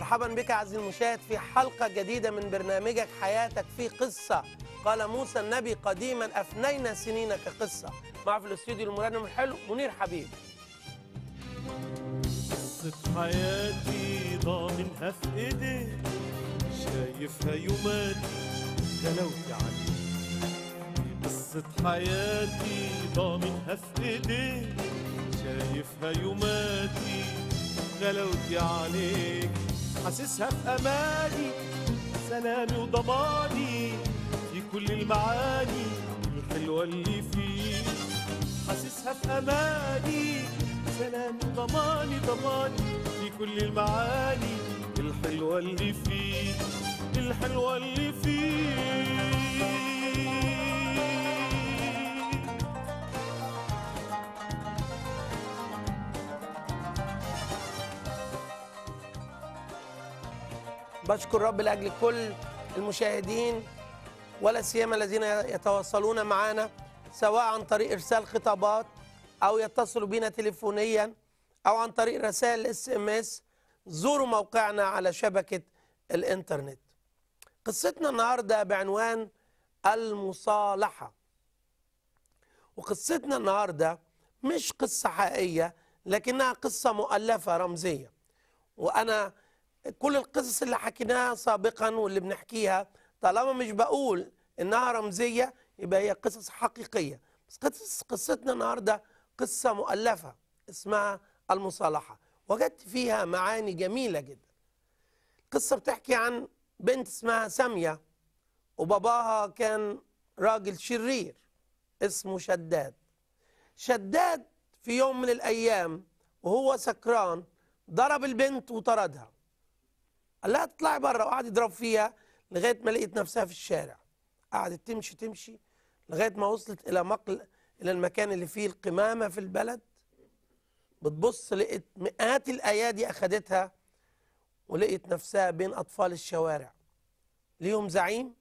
مرحبا بك عزيزي المشاهد في حلقة جديدة من برنامجك حياتك في قصة قال موسى النبي قديما أفنينا سنين كقصة مع في الاستوديو المرنم الحلو منير حبيب قصة حياتي ضامنها في ايديك شايفها يوماتي تلوتي عليك قصة حياتي ضامنها في ايديك شايفها يوماتي غلاوتي عليك حاسسها في اماني سلامي وضماني في كل المعاني الحلوة اللي فيك حاسسها في اماني سلامي ضماني ضماني في كل المعاني الحلوة اللي فيك الحلوة اللي فيك بشكر رب لأجل كل المشاهدين ولا سيما الذين يتواصلون معنا سواء عن طريق إرسال خطابات أو يتصلوا بنا تليفونيا أو عن طريق رسائل اس ام اس زوروا موقعنا على شبكة الإنترنت قصتنا النهاردة بعنوان المصالحة وقصتنا النهاردة مش قصة حقيقية لكنها قصة مؤلفة رمزية وأنا كل القصص اللي حكيناها سابقا واللي بنحكيها طالما مش بقول إنها رمزية يبقى هي قصص حقيقية بس قصص قصتنا النهاردة قصة مؤلفة اسمها المصالحة وجدت فيها معاني جميلة جدا قصة بتحكي عن بنت اسمها سامية وباباها كان راجل شرير اسمه شداد شداد في يوم من الأيام وهو سكران ضرب البنت وطردها قال لها اطلعي بره وقعد يضرب فيها لغاية ما لقيت نفسها في الشارع قعدت تمشي تمشي لغاية ما وصلت إلى مقل إلى المكان اللي فيه القمامة في البلد بتبص لقيت مئات الأيادي أخدتها ولقيت نفسها بين أطفال الشوارع ليهم زعيم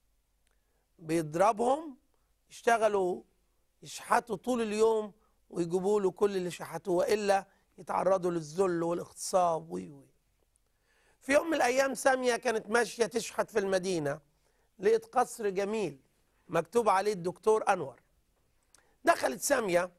بيضربهم يشتغلوا يشحتوا طول اليوم ويجيبوا له كل اللي شحتوه والا يتعرضوا للذل والاغتصاب وي وي في يوم من الايام ساميه كانت ماشيه تشحت في المدينه لقيت قصر جميل مكتوب عليه الدكتور انور دخلت ساميه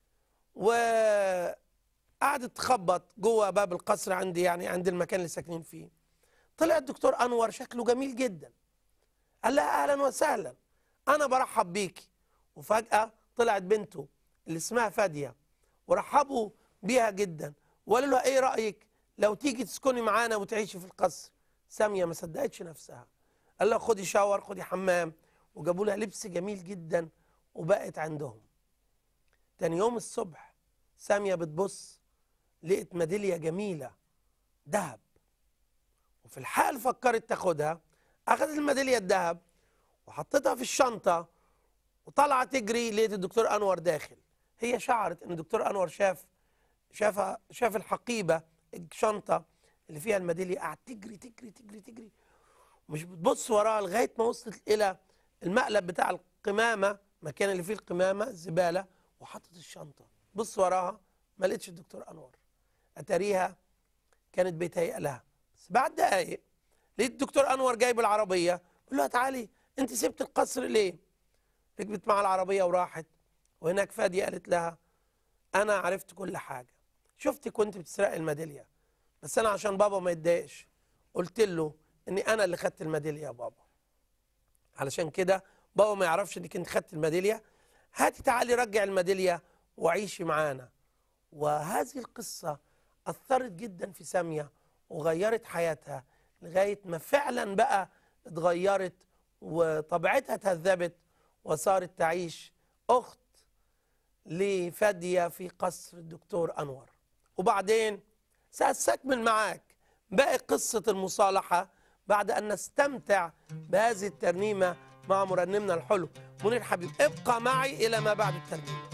وقعدت تخبط جوه باب القصر عندي يعني عند المكان اللي ساكنين فيه طلع الدكتور انور شكله جميل جدا قال لها اهلا وسهلا انا برحب بيكي وفجاه طلعت بنته اللي اسمها فاديه ورحبوا بيها جدا وقالوا لها ايه رايك لو تيجي تسكني معانا وتعيشي في القصر ساميه ما صدقتش نفسها قال لها خدي شاور خدي حمام وجابوا لها لبس جميل جدا وبقت عندهم تاني يوم الصبح ساميه بتبص لقيت ميداليه جميله ذهب وفي الحال فكرت تاخدها اخذت الميداليه الذهب وحطيتها في الشنطه وطلعت تجري لقيت الدكتور انور داخل هي شعرت ان الدكتور انور شاف شاف شاف الحقيبه الشنطه اللي فيها الميداليه قعدت تجري تجري تجري تجري مش بتبص وراها لغايه ما وصلت الى المقلب بتاع القمامه المكان اللي فيه القمامه الزباله وحطت الشنطه بص وراها ما لقيتش الدكتور انور اتاريها كانت بيتهيأ لها بس بعد دقايق لقيت الدكتور انور جايب العربيه بقول لها تعالي انت سبت القصر ليه؟ ركبت مع العربيه وراحت وهناك فاديه قالت لها انا عرفت كل حاجه شفتك كنت بتسرقي الميداليه بس انا عشان بابا ما يتضايقش قلت له اني انا اللي خدت الميداليه يا بابا علشان كده بابا ما يعرفش انك انت خدت الميداليه هاتي تعالي رجع الميداليه وعيشي معانا وهذه القصه اثرت جدا في ساميه وغيرت حياتها لغايه ما فعلا بقى اتغيرت وطبيعتها تهذبت وصارت تعيش اخت لفاديه في قصر الدكتور انور وبعدين سأستكمل معاك باقي قصة المصالحة بعد أن نستمتع بهذه الترنيمة مع مرنمنا الحلو منير حبيب ابقى معي إلى ما بعد الترنيمة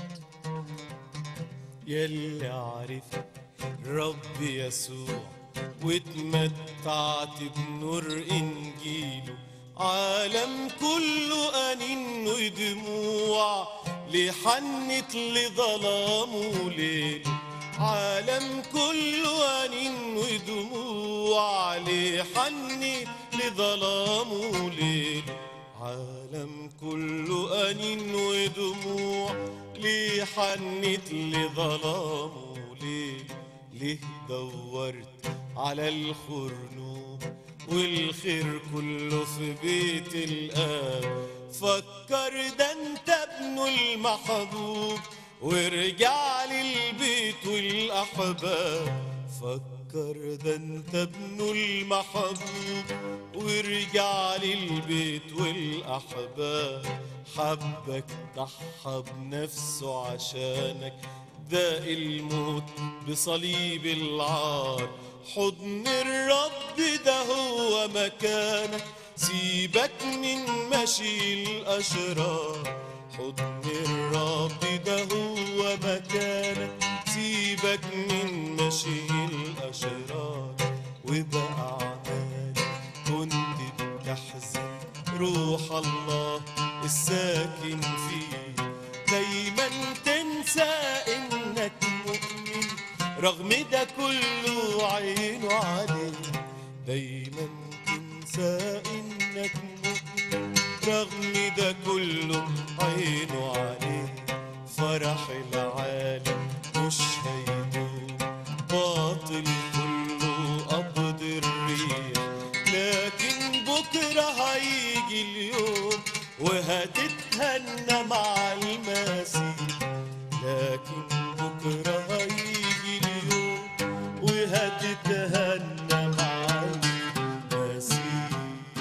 يلي عرفت رب يسوع واتمتعت بنور انجيله عالم كله انينه دموع لحنت لظلامه ليله عالم كله انينه دموع لحني لظلامه ليل عالم كله أنين ودموع ليه حنت لظلامه ليل ليه دورت على الخرنوب والخير كله في بيت الآب فكر ده انت ابنه المحبوب وارجع للبيت والأحباب فكر ده انت ابنه المحبوب وارجع للبيت والأحباب حبك ضحى بنفسه عشانك داق الموت بصليب العار حضن الرب ده هو مكانك سيبك من مشي الأشرار حضن الرب ده هو مكانك سيبك من مشي الأشرار وبأعمالك كنت بتحزن روح الله الساكن فيك دايما تنسى انك مؤمن رغم ده كله عينه عليك دايما تنسى انك مؤمن رغم ده كله عينه عليك فرح العالم مش هيدوم باطل كله قبض الريح لكن بكرة هيجي اليوم وهتتهنى مع المسيح لكن بكرة هيجي اليوم وهتتهنى مع المسيح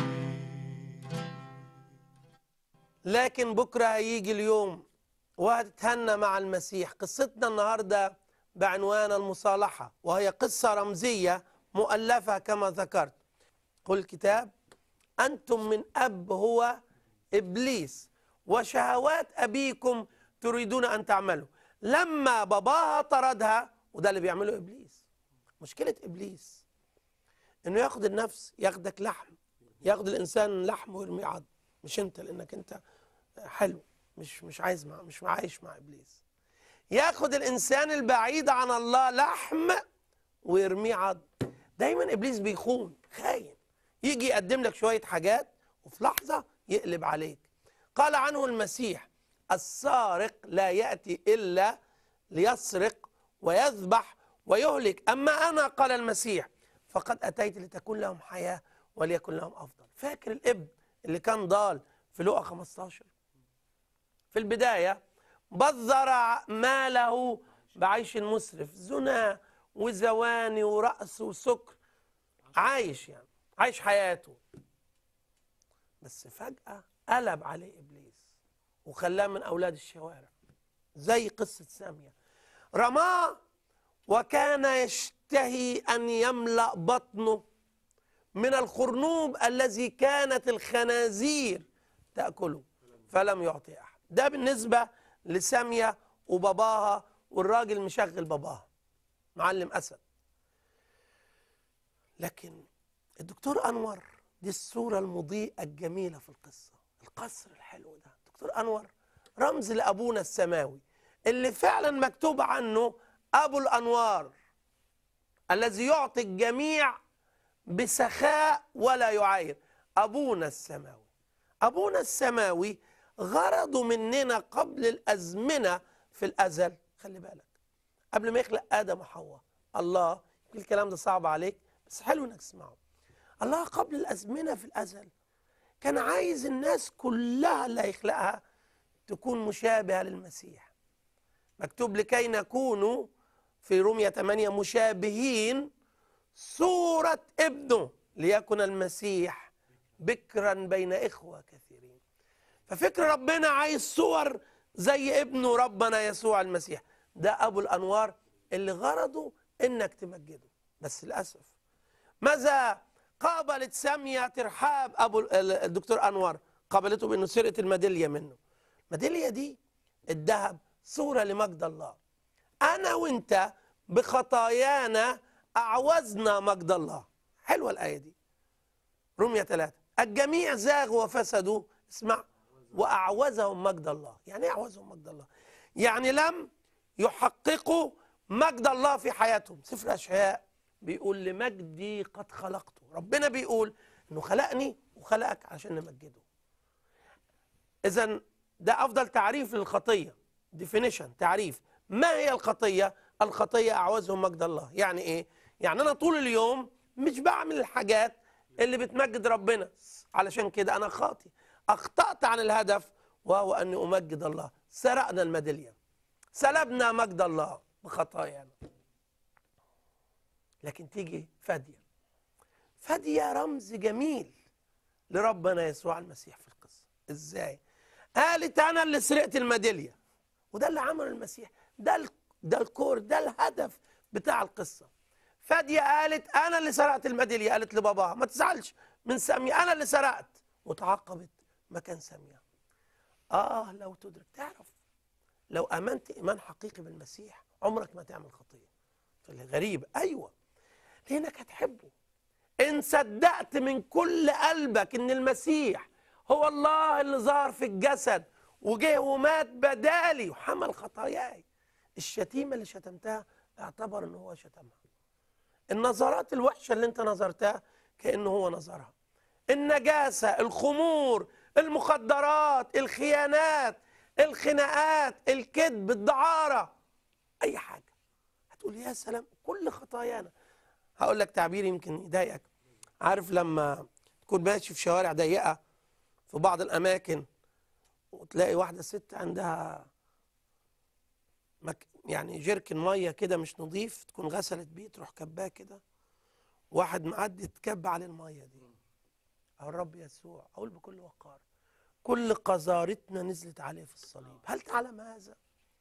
لكن بكرة هيجي اليوم وهتتهنى مع المسيح قصتنا النهاردة بعنوان المصالحة وهي قصة رمزية مؤلفة كما ذكرت قل الكتاب أنتم من أب هو إبليس وشهوات أبيكم تريدون أن تعملوا لما باباها طردها وده اللي بيعمله إبليس مشكلة إبليس إنه ياخد النفس ياخدك لحم ياخد الإنسان لحم ويرميه عظم مش أنت لأنك أنت حلو مش مش عايز مع مش عايش مع إبليس ياخد الإنسان البعيد عن الله لحم ويرميه عظم دايما إبليس بيخون خاين يجي يقدم لك شوية حاجات وفي لحظة يقلب عليك قال عنه المسيح السارق لا يأتي إلا ليسرق ويذبح ويهلك أما أنا قال المسيح فقد أتيت لتكون لهم حياة وليكن لهم أفضل فاكر الابن اللي كان ضال في لقا 15 في البداية بذر ماله بعيش مسرف زنا وزواني ورأس وسكر عايش يعني عايش حياته بس فجأة قلب عليه إبليس وخلاه من أولاد الشوارع زي قصة سامية رماه وكان يشتهي أن يملأ بطنه من الخرنوب الذي كانت الخنازير تأكله فلم يعطي أحد ده بالنسبة لسامية وباباها والراجل مشغل باباها معلم أسد لكن الدكتور أنور دي الصورة المضيئة الجميلة في القصة القصر الحلو ده دكتور أنور رمز لأبونا السماوي اللي فعلا مكتوب عنه أبو الأنوار الذي يعطي الجميع بسخاء ولا يعاير أبونا السماوي أبونا السماوي غرضه مننا قبل الأزمنة في الأزل خلي بالك قبل ما يخلق آدم وحواء الله يمكن الكلام ده صعب عليك بس حلو انك تسمعه الله قبل الأزمنة في الأزل كان عايز الناس كلها اللي هيخلقها تكون مشابهة للمسيح مكتوب لكي نكونوا في رومية 8 مشابهين صورة ابنه ليكن المسيح بكرا بين إخوة كثيرين ففكر ربنا عايز صور زي ابنه ربنا يسوع المسيح ده أبو الأنوار اللي غرضه إنك تمجده بس للأسف ماذا قابلت سامية ترحاب أبو ال- الدكتور أنور قابلته بأنه سرقت الميدالية منه الميدالية دي الذهب صورة لمجد الله أنا وأنت بخطايانا أعوزنا مجد الله حلوة الآية دي رومية ثلاثة الجميع زاغوا وفسدوا اسمع وأعوزهم مجد الله يعني إيه أعوزهم مجد الله يعني لم يحققوا مجد الله في حياتهم سفر أشعياء بيقول لمجدي قد خلقته ربنا بيقول انه خلقني وخلقك عشان نمجده اذا ده افضل تعريف للخطيه definition تعريف ما هي الخطيه الخطيه اعوزهم مجد الله يعني ايه يعني انا طول اليوم مش بعمل الحاجات اللي بتمجد ربنا علشان كده انا خاطي اخطات عن الهدف وهو اني امجد الله سرقنا الميداليه سلبنا مجد الله بخطايانا لكن تيجي فاديه فاديه رمز جميل لربنا يسوع المسيح في القصه ازاي قالت انا اللي سرقت الميداليه وده اللي عمله المسيح ده ال- ده الكور ده الهدف بتاع القصه فاديه قالت انا اللي سرقت الميداليه قالت لباباها ما تزعلش من ساميه انا اللي سرقت وتعاقبت مكان ساميه اه لو تدرك تعرف لو امنت ايمان حقيقي بالمسيح عمرك ما تعمل خطيه تقول لي غريب ايوه لانك هتحبه ان صدقت من كل قلبك ان المسيح هو الله اللي ظهر في الجسد وجه ومات بدالي وحمل خطاياي الشتيمه اللي شتمتها اعتبر ان هو شتمها النظرات الوحشه اللي انت نظرتها كانه هو نظرها النجاسه الخمور المخدرات الخيانات الخناقات الكذب الدعاره اي حاجه هتقول يا سلام كل خطايانا هقول لك تعبير يمكن يضايقك عارف لما تكون ماشي في شوارع ضيقه في بعض الاماكن وتلاقي واحده ست عندها مك يعني جيركن ميه كده مش نظيف تكون غسلت بيه تروح كباه كده واحد معدي تكب عليه الميه دي أو الرب يسوع اقول بكل وقار كل قذارتنا نزلت عليه في الصليب هل تعلم هذا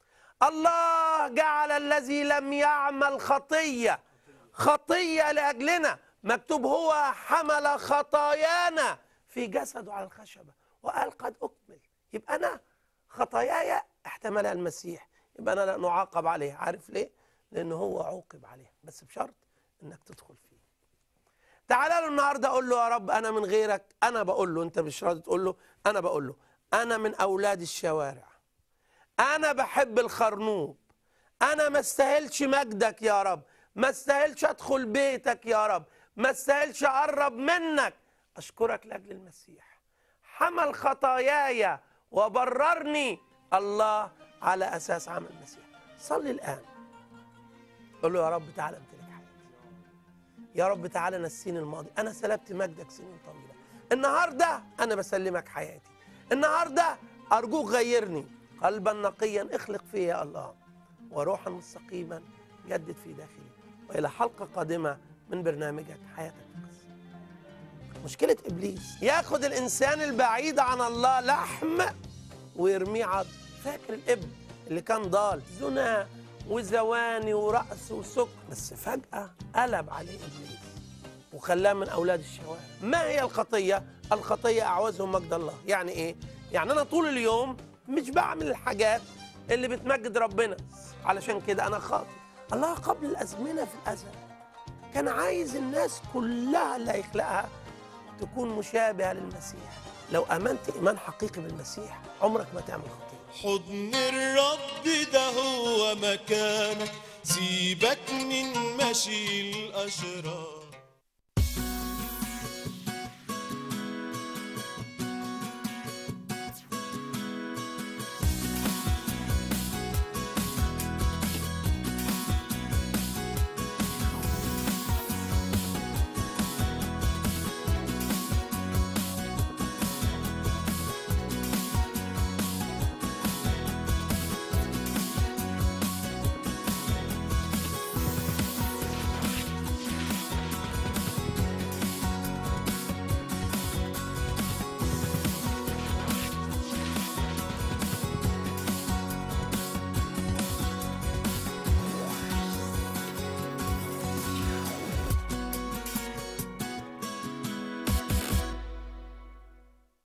الله جعل الذي لم يعمل خطيه خطيه لاجلنا مكتوب هو حمل خطايانا في جسده على الخشبه وقال قد اكمل يبقى انا خطاياي احتملها المسيح يبقى انا لا نعاقب عليها عارف ليه لان هو عوقب عليها بس بشرط انك تدخل فيه تعالى له النهارده اقول له يا رب انا من غيرك انا بقول له انت مش راضي تقول له انا بقول له انا من اولاد الشوارع انا بحب الخرنوب انا ما استاهلش مجدك يا رب ما استاهلش ادخل بيتك يا رب ما استاهلش اقرب منك اشكرك لاجل المسيح حمل خطاياي وبررني الله على اساس عمل المسيح صلي الان قول له يا رب تعالى امتلك حياتي يا رب تعالى نسيني الماضي انا سلبت مجدك سنين طويله النهارده انا بسلمك حياتي النهارده ارجوك غيرني قلبا نقيا اخلق فيا يا الله وروحا مستقيما جدد في داخلي والى حلقه قادمه من برنامجك حياتك القصه مشكله ابليس ياخد الانسان البعيد عن الله لحم ويرميه عظم فاكر الابن اللي كان ضال زنا وزواني ورقص وسكر بس فجاه قلب عليه ابليس وخلاه من اولاد الشوارع ما هي الخطيه الخطيه اعوزهم مجد الله يعني ايه يعني انا طول اليوم مش بعمل الحاجات اللي بتمجد ربنا علشان كده انا خاطئ الله قبل الازمنه في الازل كان عايز الناس كلها اللي هيخلقها تكون مشابهه للمسيح لو امنت ايمان حقيقي بالمسيح عمرك ما تعمل خطيه حضن الرب ده هو مكانك سيبك من مشي الأشرار